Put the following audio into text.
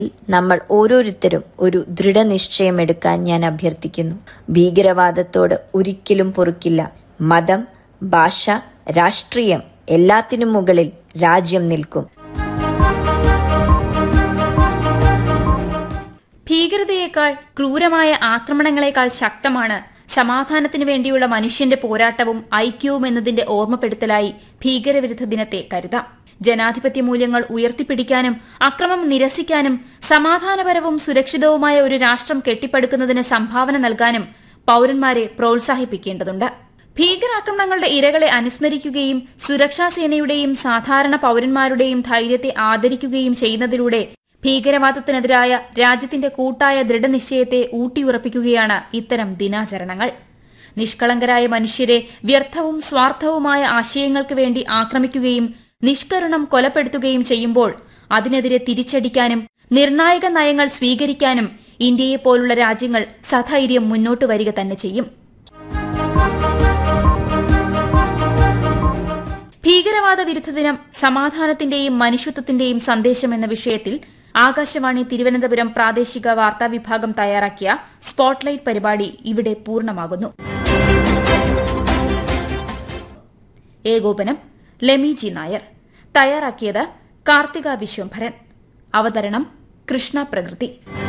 നമ്മൾ ഓരോരുത്തരും ഒരു ദൃഢനിശ്ചയമെടുക്കാൻ ഞാൻ അഭ്യർത്ഥിക്കുന്നു ഭീകരവാദത്തോട് ഒരിക്കലും പൊറുക്കില്ല മതം ഭാഷ രാഷ്ട്രീയം എല്ലാത്തിനും മുകളിൽ രാജ്യം നിൽക്കും ഭീകരതയേക്കാൾ ക്രൂരമായ ആക്രമണങ്ങളെക്കാൾ ശക്തമാണ് സമാധാനത്തിനു വേണ്ടിയുള്ള മനുഷ്യന്റെ പോരാട്ടവും ഐക്യവും എന്നതിന്റെ ഓർമ്മപ്പെടുത്തലായി ഭീകരവിരുദ്ധ ദിനത്തെ കരുതാം ജനാധിപത്യ മൂല്യങ്ങൾ ഉയർത്തിപ്പിടിക്കാനും അക്രമം നിരസിക്കാനും സമാധാനപരവും സുരക്ഷിതവുമായ ഒരു രാഷ്ട്രം കെട്ടിപ്പടുക്കുന്നതിന് സംഭാവന നൽകാനും പൌരന്മാരെ പ്രോത്സാഹിപ്പിക്കേണ്ടതുണ്ട് ഭീകരാക്രമണങ്ങളുടെ ഇരകളെ അനുസ്മരിക്കുകയും സുരക്ഷാ സേനയുടെയും സാധാരണ പൌരന്മാരുടെയും ധൈര്യത്തെ ആദരിക്കുകയും ചെയ്യുന്നതിലൂടെ ഭീകരവാദത്തിനെതിരായ രാജ്യത്തിന്റെ കൂട്ടായ ദൃഢനിശ്ചയത്തെ ഊട്ടിയുറപ്പിക്കുകയാണ് ഇത്തരം ദിനാചരണങ്ങൾ നിഷ്കളങ്കരായ മനുഷ്യരെ വ്യർത്ഥവും സ്വാർത്ഥവുമായ ആശയങ്ങൾക്ക് വേണ്ടി ആക്രമിക്കുകയും നിഷ്കരുണം കൊലപ്പെടുത്തുകയും ചെയ്യുമ്പോൾ അതിനെതിരെ തിരിച്ചടിക്കാനും നിർണായക നയങ്ങൾ സ്വീകരിക്കാനും ഇന്ത്യയെപ്പോലുള്ള രാജ്യങ്ങൾ സധൈര്യം മുന്നോട്ട് വരിക തന്നെ ചെയ്യും ഭീകരവാദ വിരുദ്ധ ദിനം സമാധാനത്തിന്റെയും മനുഷ്യത്വത്തിന്റെയും സന്ദേശം എന്ന വിഷയത്തിൽ ആകാശവാണി തിരുവനന്തപുരം പ്രാദേശിക വാർത്താ വിഭാഗം തയ്യാറാക്കിയ സ്പോട്ട്ലൈറ്റ് പരിപാടി ഇവിടെ പൂർണ്ണമാകുന്നു ഏകോപനം ലെമി ജി നായർ തയ്യാറാക്കിയത് കാർത്തിക വിശ്വംഭരൻ അവതരണം കൃഷ്ണ പ്രകൃതി